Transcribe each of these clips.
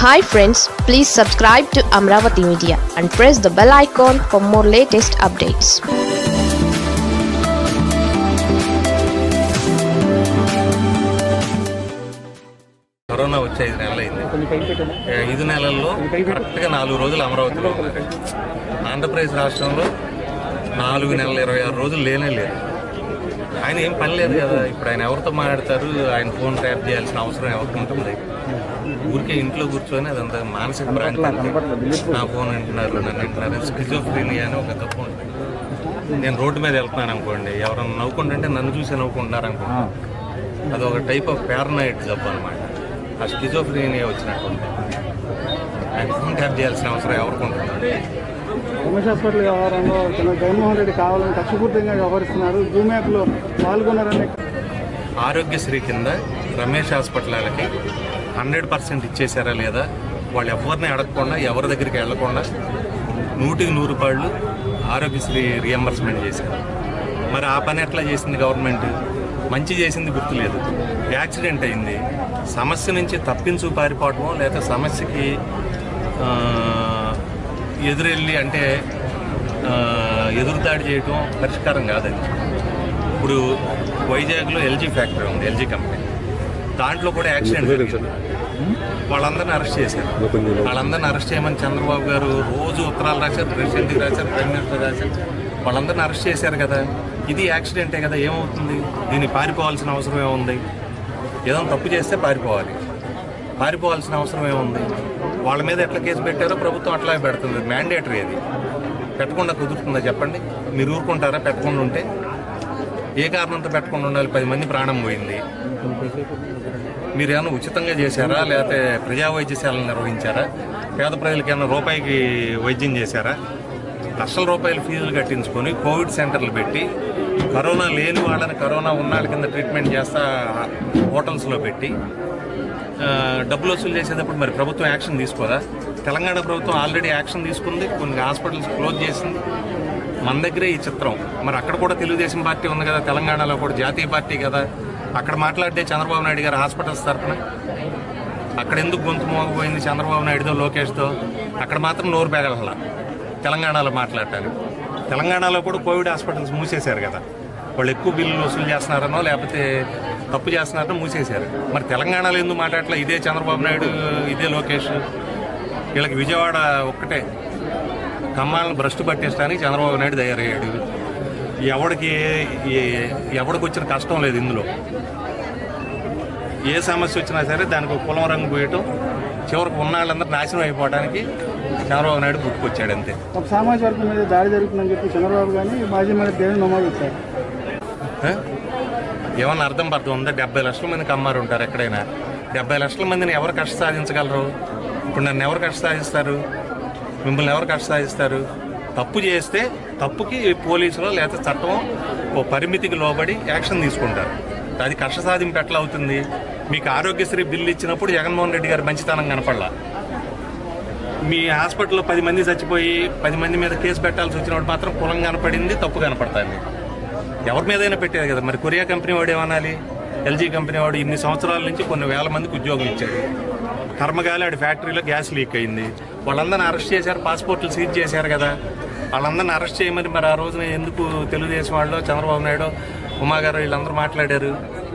Hi friends please subscribe to Amaravati media and press the bell icon for more latest updates corona వచ్చి ఐదు నెలలు అయింది ఏ, ఐదు నెలల్లో కరెక్ట్గా నాలుగు రోజులు అమరావతిలో ఉన్నారు ఆంధ్రప్రదేశ్ రాష్ట్రంలో నాలుగు నెలల ఇరవై ఆరు రోజులు లేనే లేరు ఆయన ఏం పని లేదు కదా ఇప్పుడు ఆయన ఎవరితో మాట్లాడతారు ఆయన ఫోన్ ట్యాప్ చేయాల్సిన అవసరం ఎవరికి ఉంటుంది ఊరికే ఇంట్లో కూర్చొని అదంతా మానసిక భ్రాంతి అంతే. నా ఫోన్ వింటున్నారు నన్ను వింటున్నారు స్కిజోఫ్రీనియా అని ఒక తప్పు ఉంటుంది నేను రోడ్డు మీద వెళ్తున్నాను అనుకోండి ఎవరైనా నవ్వుకుంటుంటే నన్ను చూసి నవ్వుకుంటున్నారు అనుకోండి అది ఒక టైప్ ఆఫ్ పారనాయిడ్ జబ్బు అనమాట ఆ స్కిజోఫ్రీనియా వచ్చినట్టు ఆయన ఫోన్ ట్యాప్ చేయాల్సిన అవసరం ఎవరికి ఉంటుంది రమేష్ హాస్పిటల్ వ్యవహారంలో చిన్న జగన్మోహన్ రెడ్డి కావాలని కక్షపూర్తంగా వ్యవహరిస్తున్నారు జూమ్ యాప్లో పాల్గొన్నారని ఆరోగ్యశ్రీ కింద రమేష్ హాస్పిటల్ వాళ్ళకి హండ్రెడ్ పర్సెంట్ ఇచ్చేసారా లేదా వాళ్ళు ఎవరిని అడగకుండా ఎవరి దగ్గరికి వెళ్లకుండా నూటికి నూరు రూపాయలు ఆరోగ్యశ్రీ రియంబర్స్మెంట్ చేశారు మరి ఆ పని ఎట్లా చేసింది గవర్నమెంట్ మంచి చేసింది గుర్తులేదు యాక్సిడెంట్ అయింది సమస్య నుంచి తప్పించు పారిపోవటమో లేదా సమస్యకి ఆ, ఎదురెళ్ళి అంటే ఆ, ఎదురుదాడి చేయటం పరిష్కారం కాదండి ఇప్పుడు వైజాగ్లో ఎల్జీ ఫ్యాక్టరీ ఉంది ఎల్జీ కంపెనీ దాంట్లో కూడా యాక్సిడెంట్ జరిగింది వాళ్ళందరిని అరెస్ట్ చేశారు వాళ్ళందరిని అరెస్ట్ చేయమని చంద్రబాబు గారు రోజు ఉత్తరాలు రాశారు ప్రెసిడెంట్కి రాశారు ప్రైమ్ మినిస్టర్ రాశారు వాళ్ళందరిని అరెస్ట్ చేశారు కదా ఇది యాక్సిడెంటే కదా ఏమవుతుంది దీన్ని పారిపోవాల్సిన అవసరం ఏముంది ఏదైనా తప్పు చేస్తే పారిపోవాలి పారిపోవాల్సిన అవసరం ఏముంది వాళ్ళ మీద ఎట్లా కేసు పెట్టారో ప్రభుత్వం అట్లాగే పెడుతుంది మ్యాండేటరీ అది పెట్టకుండా కుదురుతుందా చెప్పండి మీరు ఊరుకుంటారా పెట్టకుండా ఉంటే ఏ కారణంతో పెట్టకుండా ఉండాలి పది మంది ప్రాణం పోయింది మీరు ఏమైనా ఉచితంగా చేశారా లేకపోతే ప్రజా వైద్యశాలను నిర్వహించారా పేద ప్రజలకి ఏమైనా రూపాయికి వైద్యం చేశారా లక్షల రూపాయల ఫీజులు కట్టించుకొని కోవిడ్ సెంటర్లు పెట్టి కరోనా లేని వాళ్ళని కరోనా ఉన్న వాళ్ళ కింద ట్రీట్మెంట్ చేస్తా హోటల్స్లో పెట్టి ఆ, డబ్బులు వసూలు చేసేటప్పుడు మరి ప్రభుత్వం యాక్షన్ తీసుకోదా తెలంగాణ ప్రభుత్వం ఆల్రెడీ యాక్షన్ తీసుకుంది కొన్ని హాస్పిటల్స్ క్లోజ్ చేసింది మన దగ్గరే ఈ చిత్రం మరి అక్కడ కూడా తెలుగుదేశం పార్టీ ఉంది కదా తెలంగాణలో కూడా జాతీయ పార్టీ కదా అక్కడ మాట్లాడితే చంద్రబాబు నాయుడు గారు హాస్పిటల్స్ తరఫున అక్కడ ఎందుకు గొంతు మోగపోయింది చంద్రబాబు నాయుడుతో లోకేష్తో అక్కడ మాత్రం నోరు పేగల తెలంగాణలో మాట్లాడటానికి తెలంగాణలో కూడా కోవిడ్ హాస్పిటల్స్ మూసేశారు కదా వాళ్ళు ఎక్కువ బిల్లులు వసూలు చేస్తున్నారనో లేకపోతే తప్పు చేస్తున్నారనో మూసేశారు మరి తెలంగాణలో ఎందుకు మాట్లాడట్లా ఇదే చంద్రబాబు నాయుడు ఇదే లోకేష్ వీళ్ళకి విజయవాడ ఒక్కటే కమ్మాలను భ్రష్టు పట్టించడానికి చంద్రబాబు నాయుడు తయారయ్యాడు ఎవడికి ఏ- ఎవడికి వచ్చిన కష్టం లేదు ఇందులో ఏ సమస్య వచ్చినా సరే దానికి ఒక కులం రంగు పోయటం చివరికి ఉన్న వాళ్ళందరూ నాశనం అయిపోవడానికి చంద్రబాబు నాయుడు పుట్టుకొచ్చాడు అంతే ఒక సామాజిక వర్గం మీద దాడి జరుగుతుందని చెప్పి చంద్రబాబు కానీ మాజీ మంత్రి దేవేంద్ర నమోదు ఇచ్చారు ఆ? ఏమన్నా అర్థం పర్థం ఉందా డెబ్బై లక్షల మంది కమ్మారు ఉంటారు ఎక్కడైనా డెబ్బై లక్షల మందిని ఎవరు కష్ట సాధించగలరు ఇప్పుడు నన్ను ఎవరు కష్ట సాధిస్తారు మిమ్మల్ని ఎవరు కష్ట సాధిస్తారు తప్పు చేస్తే తప్పుకి పోలీసులు లేకపోతే చట్టం ఓ పరిమితికి లోబడి యాక్షన్ తీసుకుంటారు అది కష్ట సాధింపు ఎట్లా అవుతుంది మీకు ఆరోగ్యశ్రీ బిల్లు ఇచ్చినప్పుడు జగన్మోహన్ రెడ్డి గారి మంచితనం కనపడలా మీ హాస్పిటల్లో పది మంది చచ్చిపోయి పది మంది మీద కేసు పెట్టాల్సి వచ్చినప్పుడు మాత్రం కులం కనపడింది తప్పు కనపడుతుంది ఎవరి మీదైనా పెట్టేది కదా మరి కొరియా కంపెనీ వాడు ఏమనాలి ఎల్జీ కంపెనీ వాడు ఇన్ని సంవత్సరాల నుంచి కొన్ని వేల మందికి ఉద్యోగం ఇచ్చాడు కర్మగాలి ఆడి ఫ్యాక్టరీలో గ్యాస్ లీక్ అయింది వాళ్ళందరిని అరెస్ట్ చేశారు పాస్పోర్ట్లు సీజ్ చేశారు కదా వాళ్ళందరిని అరెస్ట్ చేయమని మరి ఆ రోజున ఎందుకు తెలుగుదేశం వాళ్ళు చంద్రబాబు నాయుడు ఉమా గారు వీళ్ళందరూ మాట్లాడారు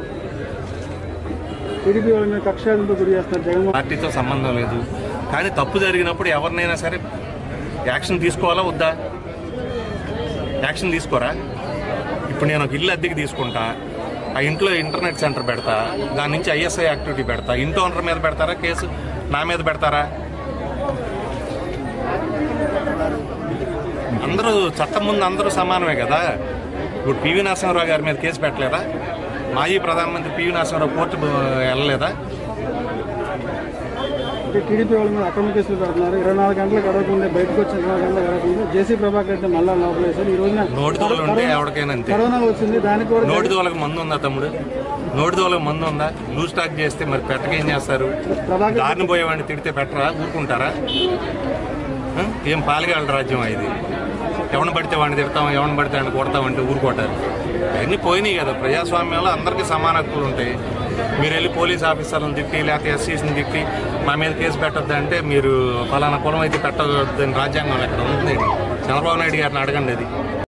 టీడీపీ వాళ్ళ మీద కక్షాదింపు గురి చేస్తున్నారు జగన్మోహన్ పార్టీతో సంబంధం లేదు కానీ తప్పు జరిగినప్పుడు ఎవరినైనా సరే యాక్షన్ తీసుకోవాలా వద్దా యాక్షన్ తీసుకోరా ఇప్పుడు నేను ఒక ఇల్లు అద్దెకి తీసుకుంటా ఆ ఇంట్లో ఇంటర్నెట్ సెంటర్ పెడతా దాని నుంచి ఐఎస్ఐ యాక్టివిటీ పెడతా ఇంటి ఓనర్ మీద పెడతారా కేసు నా మీద పెడతారా అందరూ చట్టం ముందు అందరూ సమానమే కదా ఇప్పుడు పివి నరసింహరావు గారి మీద కేసు పెట్టలేదా మాజీ ప్రధానమంత్రి పివి నరసింహరావు కోర్టు వెళ్ళలేదా అంటే టీడీపీ వాళ్ళ మీద అక్రమ కేసులు పెడుతున్నారు ఇరవై నాలుగు గంటలు గడవకుండా బయటకు వచ్చిన ఇరవై నాలుగు గంటలు గడవకుండా జేసీ ప్రభాకర్ అయితే మళ్ళా లోపలేశారు ఈ రోజున నోటి దోవలు ఉంటే ఎవరికైనా అంతే కరోనా వచ్చింది దానికి కూడా నోటి దోవలకు మందు ఉందా తమ్ముడు నోటి దోవలకు మందు ఉందా లూజ్ స్టాక్ చేస్తే మరి పెట్టక ఏం చేస్తారు ప్రభాకర్ దారిని పోయేవాడిని తిడితే పెట్టరా ఊరుకుంటారా ఆ? ఏం పాలగాళ్ళ రాజ్యం ఇది ఎవరిని పడితే వాడిని తిడతాం ఎవరిని పడితే వాడిని కొడతామంటే ఊరుకోటారు అవన్నీ పోయినాయి కదా ప్రజాస్వామ్యంలో అందరికీ సమాన హక్కులు ఉంటాయి మీరు వెళ్ళి పోలీస్ ఆఫీసర్లను తిట్టి లేకపోతే ఎస్సీస్ని తిట్టి మా మీద కేసు పెట్టద్దు అంటే మీరు ఫలానా కులం అయితే పెట్టద్దని రాజ్యాంగం ఎక్కడ ఉంది చంద్రబాబు నాయుడు గారిని అడగండి అది